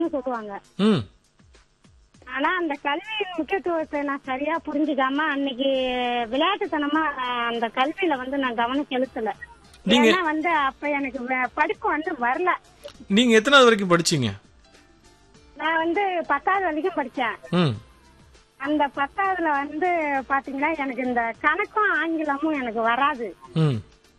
சொல்லுவாங்க ம் ஆனா அந்த கல்வியின் முக்கியத்துவத்தை நான் சரியா புரிஞ்சுக்காம அன்னைக்கு விளையாட்டுத்தனமா ஆஹ், அந்த கல்வியில வந்து நான் கவனம் செலுத்தல நீங்க- ஏன்னா வந்து அப்ப எனக்கு வே- படிப்பு வந்து வரல நீங்க எத்தனாவது வரைக்கும் படிச்சீங்க நான் வந்து பத்தாவது வரைக்கும் படிச்சேன் ம் அந்த பத்தாவதுல வந்து பாத்தீங்கன்னா எனக்கு இந்த கணக்கும் ஆங்கிலமும் எனக்கு வராது ம்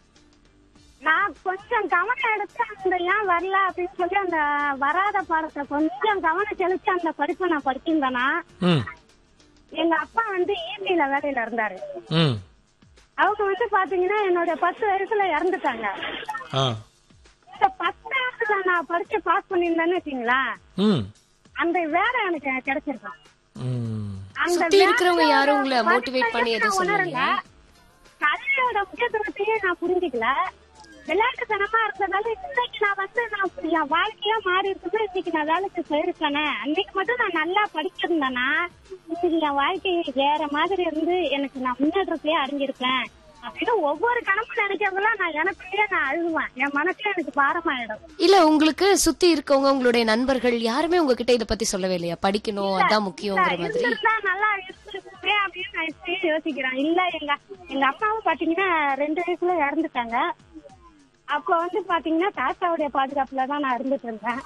நான் கொஞ்சம் கவனம் எடுத்து அந்த ஏன் வரல அப்படின்னு சொல்லி அந்த வராத பாடத்தை கொஞ்சம் கவனம் செலுத்தி அந்த படிப்பை நான் படிச்சிருந்தேன்னா ம் எங்க அப்பா வந்து ஈபில வேலையில இருந்தாரு ம் அவங்க வந்து பாத்தீங்கன்னா என்னோட பத்து வயசுல இறந்துட்டாங்க ஆ இந்த பத்தாவதுல நான் படிச்சு பாஸ் பண்ணியிருந்தேன்னு வச்சுங்களேன் ம் அந்த வேலை எனக்கு கிடைச்சிருக்கும் ம் அந்த சுத்தி இருக்கிறவங்க வேலையோட யாரும் உங்களை படிப்பை motivate பண்ணி எதுவும் நான் உணரல. சொல்லலையா? கல்வியோட முக்கியத்துவத்தையே நான் புரிஞ்சுக்கல விளையாட்டுத்தனமா இருந்ததால இன்னைக்கு நான் வந்து நான் என் வாழ்க்கையா மாறி இருக்குன்னா இன்னைக்கு நான் வேலைக்கு போயிருக்கேனே அன்னைக்கு மட்டும் நான் நல்லா படிச்சிருந்தேன்னா இன்னைக்கு என் வாழ்க்கை வேற மாதிரி இருந்து எனக்கு நான் முன்னேற்றத்தையே அடைஞ்சிருப்பேன் அப்படின்னு ஒவ்வொரு கணமும் நினைக்கிறதெல்லாம் நான் எனக்குள்ளேயே நான் அழுகுவேன் என் மனசுல எனக்கு பாரமாயிடும் இல்ல உங்களுக்கு சுத்தி இருக்கவங்க உங்களுடைய நண்பர்கள் யாருமே உங்ககிட்ட இத பத்தி சொல்லவே இல்லையா படிக்கணும் அதான் முக்கியங்கிற மாதிரி இருந்திருந்தா நல்லா இருந்திருக்குமே அப்படின்னு நான் இப்பயே யோசிக்கிறேன் இல்ல எங்க எங்க அம்மாவும் பாத்தீங்கன்னா ரெண்டு வயசுல இறந்துட்டாங்க அப்ப வந்து பாத்தீங்கன்னா தாத்தாவுடைய பாதுகாப்புல தான் நான் இருந்துட்டு இருந்தேன்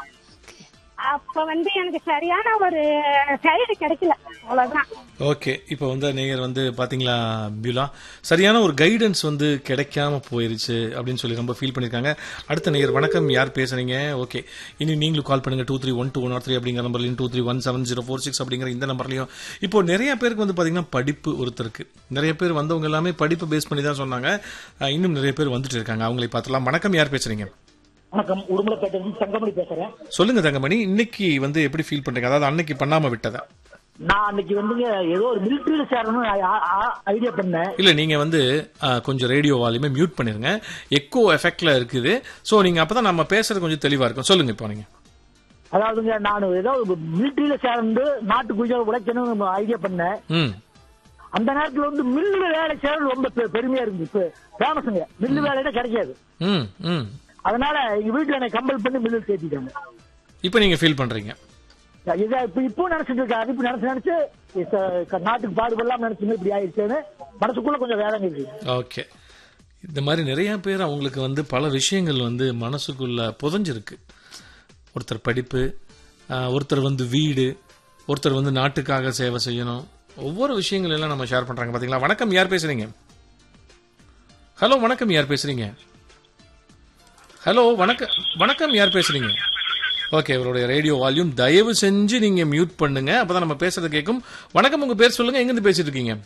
அப்ப வந்து எனக்கு சரியான ஒரு கைடு கிடைக்கல அவ்வளவுதான் ஓகே இப்போ வந்து நேயர் வந்து பாத்தீங்களா பியூலா சரியான ஒரு கைடன்ஸ் வந்து கிடைக்காம போயிருச்சு அப்படின்னு சொல்லி ரொம்ப ஃபீல் பண்ணிருக்காங்க அடுத்த நேயர் வணக்கம் யார் பேசுறீங்க ஓகே இனி நீங்களும் கால் பண்ணுங்க two three one two one three அப்படிங்கிற நம்பர்லையும் two three one seven zero four six அப்படிங்கிற இந்த நம்பர்லையும் இப்போ நிறைய பேருக்கு வந்து பாத்தீங்கன்னா படிப்பு ஒருத்தருக்கு நிறைய பேர் வந்தவங்க எல்லாமே படிப்பு பேஸ் பண்ணி தான் சொன்னாங்க அஹ், இன்னும் நிறைய பேர் வந்துட்டு இருக்காங்க அவங்களை பார்த்துலாம் வணக்கம் யார் பேசுறீங்க வணக்கம் உடுமலைப்பேட்டையிலிருந்து தங்கமணி பேசுறேன் சொல்லுங்க தங்கமணி இன்னைக்கு வந்து எப்படி ஃபீல் பண்றீங்க அதாவது அன்னைக்கு பண்ணாம விட்டதா நான் அன்னைக்கு வந்துங்க ஏதோ ஒரு மிலிட்டரியில சேரணும்னு ஐடியா பண்ணேன் இல்ல நீங்க வந்து ஆ, கொஞ்சம் ரேடியோ வால்யூமே மியூட் பண்ணிருங்க எக்கோ எஃபெக்ட்ல இருக்குது சோ நீங்க அப்பதான் நம்ம பேசுறது கொஞ்சம் தெளிவா இருக்கும் சொல்லுங்க இப்போ நீங்க அதாவதுங்க நான் ஏதோ மிலிட்டரியில சேர்ந்து நாட்டுக்குள்ள உழைக்கணும்னு ஐடியா பண்ணேன் ம் அந்த நேரத்துல வந்து மில்லுல வேலை செய்யறது ரொம்ப பெ- பெருமையா இருந்துச்சு ஃபேமஸுங்க மில்லு வேலையில கிடைக்காது ம் ம் அதனால எங்க வீட்டுல என்னை கம்பல் பண்ணி மில்லு சேர்த்திட்டாங்க இப்போ நீங்க ஃபீல் பண்றீங்க இதை இப்ப இப்போ நினைச்சிட்டு இருக்காரு இப்ப நினைச்சு நினைச்சு இத்த- நாட்டுக்கு பாடுபடலாம் நினைச்சுங்க இப்படி ஆயிடுச்சேன்னு மனசுக்குள்ள கொஞ்சம் வேலைங்க இருக்கு ஓகே இந்த மாதிரி நிறைய பேர் அவங்களுக்கு வந்து பல விஷயங்கள் வந்து மனசுக்குள்ள புதஞ்சிருக்கு ஒருத்தர் படிப்பு ஆ, ஒருத்தர் வந்து வீடு ஒருத்தர் வந்து நாட்டுக்காக சேவை செய்யணும் ஒவ்வொரு விஷயங்கள் எல்லாம் நம்ம ஷேர் பண்றாங்க பாத்தீங்களா வணக்கம் யார் பேசுறீங்க ஹலோ வணக்கம் யார் பேசுறீங்க ஹலோ வணக்கம் வணக்கம் யார் பேசுறீங்க ஓகே அவருடைய ரேடியோ வால்யூம் தயவு செஞ்சு நீங்க மியூட் பண்ணுங்க அப்பதான் நம்ம பேசுறது கேட்கும் வணக்கம் உங்க பேர் சொல்லுங்க எங்க இருந்து பேசிட்டு இருக்கீங்க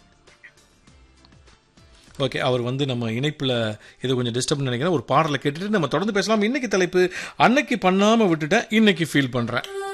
ஓகே அவர் வந்து நம்ம இணைப்புல இது கொஞ்சம் டிஸ்டர்ப் நினைக்கிறேன் ஒரு பாடலை கேட்டுட்டு நம்ம தொடர்ந்து பேசலாம் இன்னைக்கு தலைப்பு அன்னைக்கு பண்ணாம விட்டுட்டேன் இன்னைக்கு ஃபீல் பண்றேன்